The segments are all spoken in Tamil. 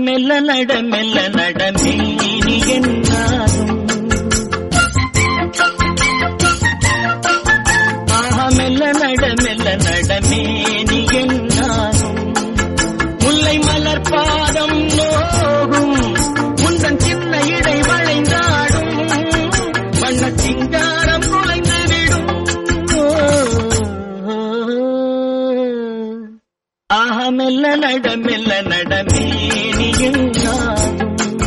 மெல்ல நட மெல்ல நட மேனி என்னாகும் ஆஹா மெல்ல நட மெல்ல நட மேனி என்னாகும் முல்லை மலர் பாதம் நோகும் முந்தன் சின்ன இடை வளைந்தாடும் வண்ண சிங்காரம் குலைந்து விடும் ஆஹா மெல்ல நட மெல்ல நட மேனி என்னாகும்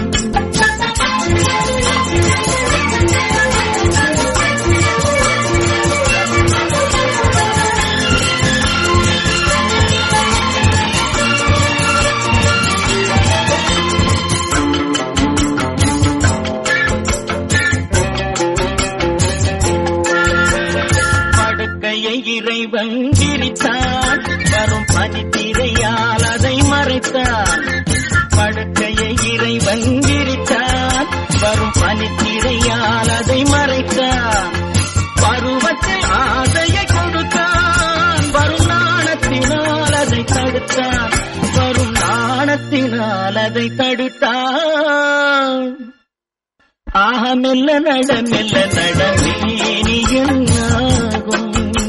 படுக்கையை இறைவன் விரித்தான் வரும் பதித்திரையால் அதை மறைத்தான் படுக்கையை இறைவன் விரித்தான் வரும் பனித்திரையால் அதை மறைத்தான் பருவத்தில் ஆசையை கொடுத்தான் வரும் நாணத்தினால் அதை தடுத்தான் வரும் நாணத்தினால் அதை தடுத்தான் ஆக மெல்ல நட மெல்ல நட மேனி என்னாகும்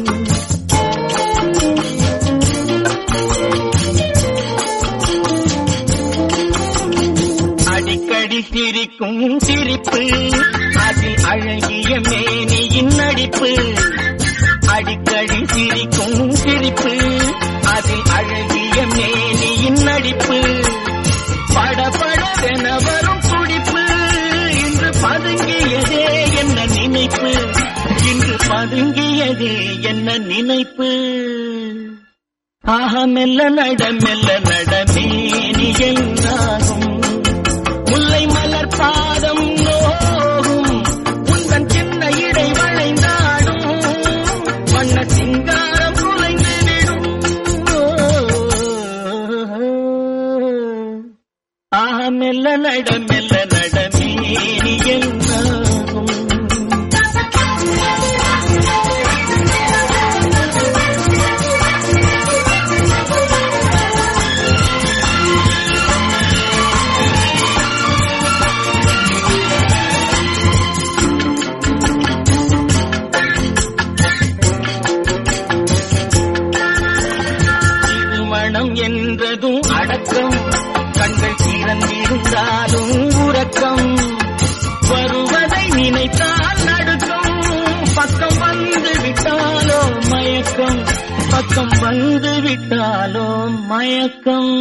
அடிக்கடி சிரிக்கும் சிரிப்பு அதில் அழகிய மேனியின் நடிப்பு அடிக்கடி சிரிக்கும் சிரிப்பு அதில் அழகிய மேனியின் நடிப்பு படபடவென வரும் துடிப்பு இன்று பதுங்கியதே என்ன நினைப்பு இன்று பதுங்கியதே என்ன நினைப்பு ஆக மெல்ல நட மெல்ல நட மேனி என்னாகும் முல்லை மலர் பாதம் நோகும் உந்தன் சின்ன இடை வளைந்தாடும் வண்ண சிங்காரம் குலைந்து விடும் ஆக மெல்ல நட மெல்ல நட மேனி என்னாகும் திருமணம் என்றதும் அடக்கம் கண்கள் திறந்திருந்தாலும் உறக்கம் வருவதை நினைத்தால் நடுக்கம் பக்கம் வந்து விட்டாலோ மயக்கம் பக்கம் வந்து விட்டாலோ மயக்கம்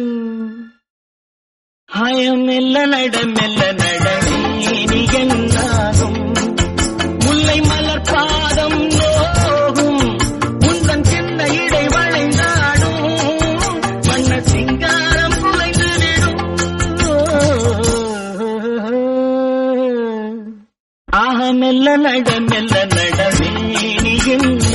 ஹயம் மெல்ல நட மெல்ல நட நீ என்னாகும் முல்லை மலர் பாதம் நோகும் உந்தன் சின்ன இடை வளைந்தாடும் வண்ண சிங்காரம் குலைந்து விடும் ஆக மெல்ல நட மெல்ல நட மேனியும்